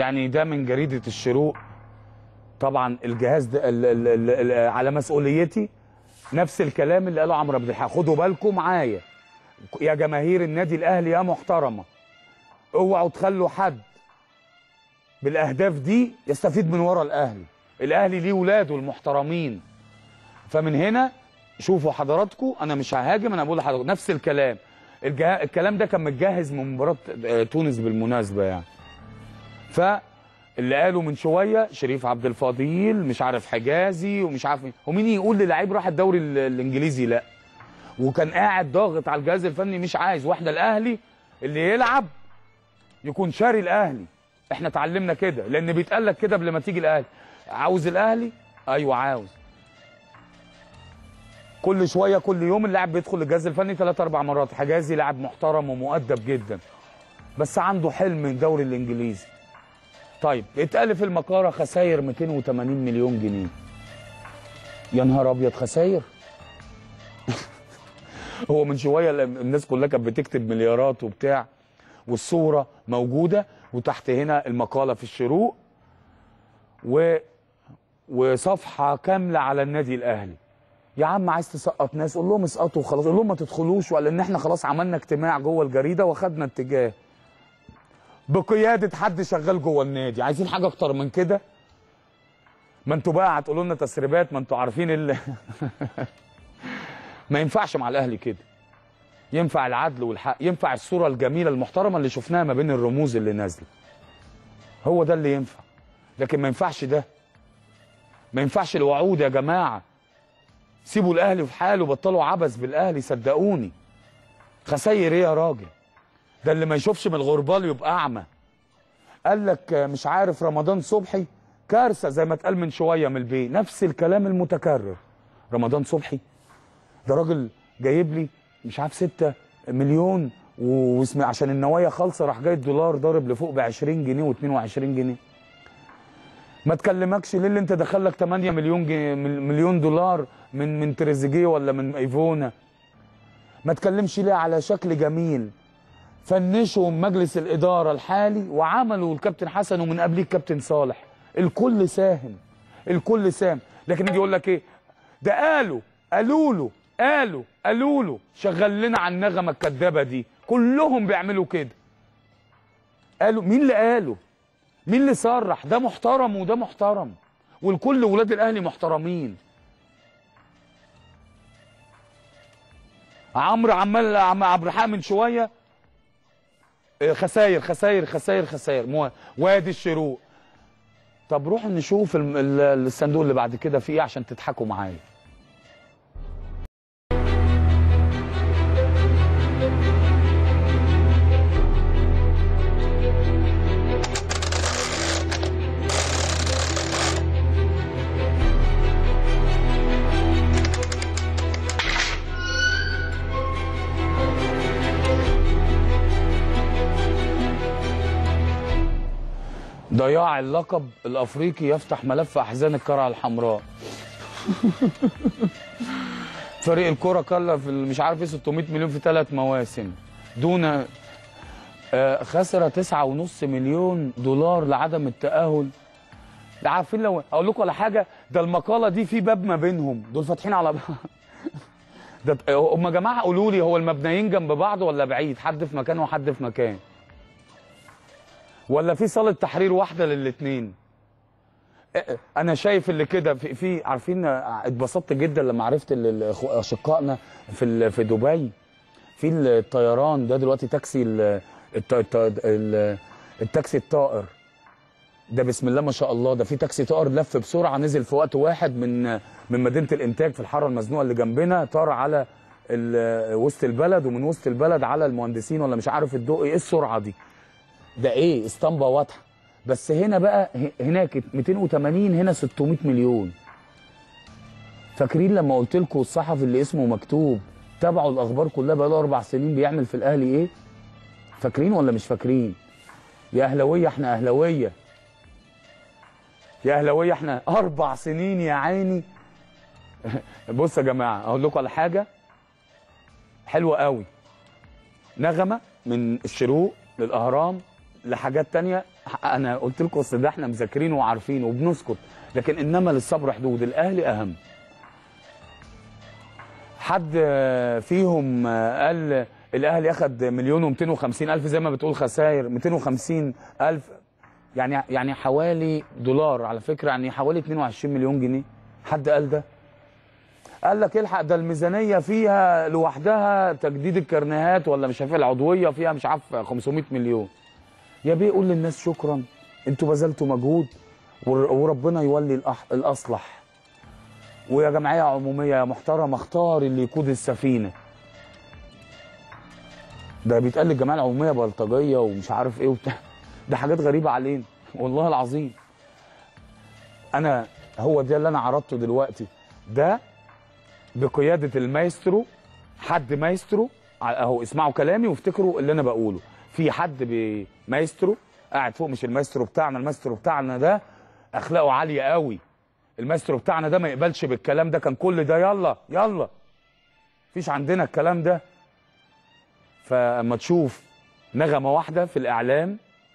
يعني ده من جريده الشروق طبعا الجهاز ده ال ال ال ال على مسؤوليتي نفس الكلام اللي قاله عمرو عبد الحق خدوا بالكم معايا يا جماهير النادي الاهلي يا محترمه اوعوا تخلوا حد بالاهداف دي يستفيد من ورا الاهلي الاهلي ليه ولاده المحترمين فمن هنا شوفوا حضراتكم انا مش ههاجم انا بقول لحضراتكم نفس الكلام الجه... الكلام ده كان متجهز من مباراه آه، تونس بالمناسبه يعني فاللي قالوا من شويه شريف عبد الفضيل مش عارف حجازي ومش عارف مين ومين يقول للعيب راح الدوري ال- الانجليزي لا وكان قاعد ضاغط على الجهاز الفني مش عايز واحده الاهلي اللي يلعب يكون شاري الاهلي احنا اتعلمنا كده لان بيتقال لك كده قبل ما تيجي الاهلي عاوز الاهلي ايوه عاوز كل شويه كل يوم اللاعب بيدخل الجهاز الفني ثلاث اربع مرات حجازي لاعب محترم ومؤدب جدا بس عنده حلم من الدوري الانجليزي طيب اتقال في المقاره خساير 280 مليون جنيه يا نهار ابيض خساير هو من شويه الناس كلها كانت بتكتب مليارات وبتاع والصوره موجوده وتحت هنا المقاله في الشروق و وصفحه كامله على النادي الاهلي يا عم عايز تسقط ناس قول لهم اسقطوا وخلاص قول لهم ما تدخلوش لان احنا خلاص عملنا اجتماع جوه الجريده واخدنا اتجاه بقياده حد شغال جوه النادي عايزين حاجه اكتر من كده ما انتوا بقى هتقولوا لنا تسريبات ما انتوا عارفين اللي ما ينفعش مع الاهلي كده ينفع العدل والحق ينفع الصوره الجميله المحترمه اللي شفناها ما بين الرموز اللي نازله هو ده اللي ينفع لكن ما ينفعش ده ما ينفعش الوعود يا جماعه سيبوا الاهلي في حاله بطلوا عبث بالاهلي صدقوني خساير ايه يا راجل ده اللي ما يشوفش من الغربال يبقى اعمى قال لك مش عارف رمضان صبحي كارثه زي ما اتقال من شويه من البيت نفس الكلام المتكرر رمضان صبحي ده راجل جايب لي مش عارف 6 مليون واسم عشان النوايا خالصه راح جاي الدولار ضارب لفوق ب 20 جنيه و22 جنيه ما تكلمكش ليه اللي انت دخلك 8 مليون جنيه مليون دولار من من تريزيجيه ولا من ايفونا ما تكلمش ليه على شكل جميل فنشوا مجلس الاداره الحالي وعملوا الكابتن حسن ومن قبليه الكابتن صالح الكل ساهم الكل ساهم لكن يجي يقول لك ايه ده قالوا قالوا له قالوا قالوا له شغل لنا على النغمه الكدابه دي كلهم بيعملوا كده قالوا مين اللي قالوا مين اللي صرح ده محترم وده محترم والكل ولاد الاهلي محترمين عمرو عمال عم عبد الرحمن من شويه آه، خساير خساير خساير خساير مو- وادي الشروق طب روحوا نشوف الم- ال- الصندوق اللي بعد كده فيه ايه عشان تضحكوا معايا ضياع اللقب الافريقي يفتح ملف احزان القرعه الحمراء فريق الكره كلف مش عارف ايه 600 مليون في ثلاث مواسم دون آه، خسر 9.5 مليون دولار لعدم التاهل ده عارفين لو اقول لكم على حاجه ده المقاله دي في باب ما بينهم دول فاتحين على بعض ده هم يا جماعه قولوا لي هو المبنيين جنب بعض ولا بعيد حد في مكان وحد في مكان ولا في صاله تحرير واحده للاثنين انا شايف اللي كده في, في عارفين آه، اتبسطت جدا لما عرفت ال- ال- أخو- اشقائنا في ال- في دبي في الطيران ده دلوقتي تاكسي ال- الت- الت- ال- التاكسي الطائر ده بسم الله ما شاء الله ده في تاكسي طائر لف بسرعه نزل في وقت واحد من من مدينه الانتاج في الحاره المزنوقه اللي جنبنا طار على ال- وسط البلد ومن وسط البلد على المهندسين ولا مش عارف الدقي ايه السرعه دي ده ايه اسطمبه واضحه بس هنا بقى ه- هناك 280 هنا 600 مليون فاكرين لما قلت لكم الصحفي اللي اسمه مكتوب تابعوا الاخبار كلها بقى له اربع سنين بيعمل في الاهلي ايه فاكرين ولا مش فاكرين يا اهلاويه احنا اهلاويه يا اهلاويه احنا اربع سنين يا عيني بص يا جماعه اقول لكم على حاجه حلوه قوي نغمه من الشروق للاهرام لحاجات تانية انا قلت لكم اصل ده احنا مذاكرينه وعارفينه وبنسكت لكن انما للصبر حدود الاهلي اهم حد فيهم قال الاهلي اخد مليون و250 الف زي ما بتقول خسائر 250 الف يعني يعني حوالي دولار على فكره يعني حوالي 22 مليون جنيه حد قال ده قال لك الحق ده الميزانيه فيها لوحدها تجديد الكرنيهات ولا مش عارف العضويه فيها مش عارف 500 مليون يا بيه قول للناس شكرا انتوا بذلتوا مجهود ور- وربنا يولي الأح- الاصلح ويا جمعيه عموميه يا محترم اختار اللي يقود السفينه ده بيتقال للجمعيه العموميه بلطجيه ومش عارف ايه وبتاع ده حاجات غريبه علينا والله العظيم انا هو ده اللي انا عرضته دلوقتي ده بقياده المايسترو حد مايسترو ع- اهو اسمعوا كلامي وافتكروا اللي انا بقوله في حد بمايسترو قاعد فوق مش المايسترو بتاعنا المايسترو بتاعنا ده اخلاقه عاليه قوي المايسترو بتاعنا ده ما يقبلش بالكلام ده كان كل ده يلا يلا مفيش عندنا الكلام ده فاما تشوف نغمه واحده في الاعلام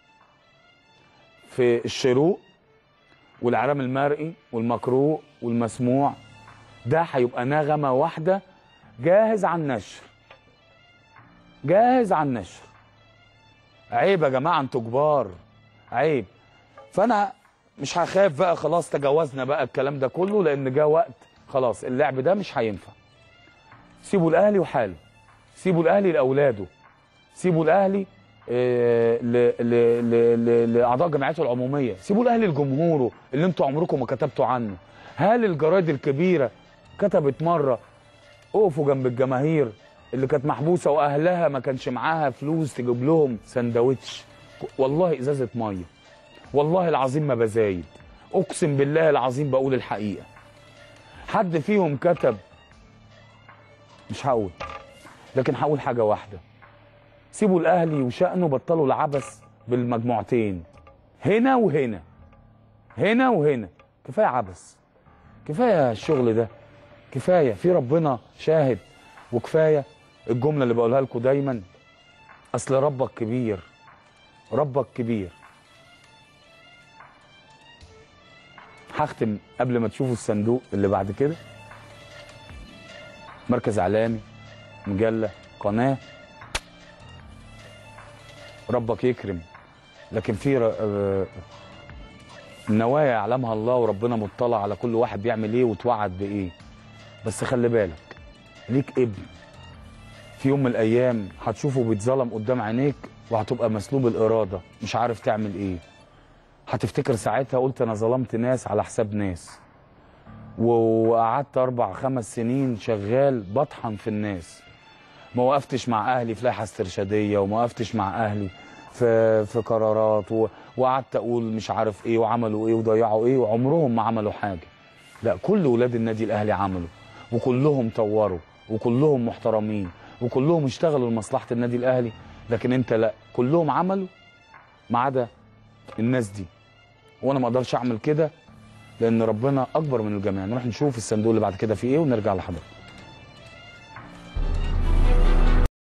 في الشروق والاعلام المرئي والمقروء والمسموع ده هيبقى نغمه واحده جاهز على النشر جاهز على النشر عيب يا جماعه انتوا كبار عيب فانا مش هخاف بقى خلاص تجاوزنا بقى الكلام ده كله لان جه وقت خلاص اللعب ده مش هينفع سيبوا الاهلي وحاله سيبوا الاهلي لاولاده سيبوا الاهلي آه، ل- ل- ل- ل- لاعضاء جمعيته العموميه سيبوا الاهلي لجمهوره اللي انتوا عمركم ما كتبتوا عنه هل الجرايد الكبيره كتبت مره اقفوا جنب الجماهير اللي كانت محبوسه واهلها ما كانش معاها فلوس تجيب لهم سندوتش والله ازازه ميه والله العظيم ما بزايد اقسم بالله العظيم بقول الحقيقه حد فيهم كتب مش هقول لكن هقول حاجه واحده سيبوا الاهلي وشأنه بطلوا العبث بالمجموعتين هنا وهنا هنا وهنا كفايه عبث كفايه الشغل ده كفايه في ربنا شاهد وكفايه الجمله اللي بقولها لكم دايما اصل ربك كبير ربك كبير هختم قبل ما تشوفوا الصندوق اللي بعد كده مركز اعلامي مجله قناه ربك يكرم لكن في ر- آه، النوايا يعلمها الله وربنا مطلع على كل واحد بيعمل ايه وتوعد بايه بس خلي بالك ليك ابن في يوم من الايام هتشوفه بيتظلم قدام عينيك وهتبقى مسلوب الاراده مش عارف تعمل ايه هتفتكر ساعتها قلت انا ظلمت ناس على حساب ناس و- وقعدت اربع خمس سنين شغال بطحن في الناس ما وقفتش مع اهلي في لائحه استرشاديه وما وقفتش مع اهلي في في قرارات و- وقعدت اقول مش عارف ايه وعملوا ايه وضيعوا ايه وعمرهم ما عملوا حاجه لا كل ولاد النادي الاهلي عملوا وكلهم طوروا وكلهم محترمين وكلهم اشتغلوا لمصلحه النادي الاهلي لكن انت لا كلهم عملوا ما عدا الناس دي وانا ما اقدرش اعمل كده لان ربنا اكبر من الجميع نروح نشوف الصندوق اللي بعد كده فيه ايه ونرجع لحضرتك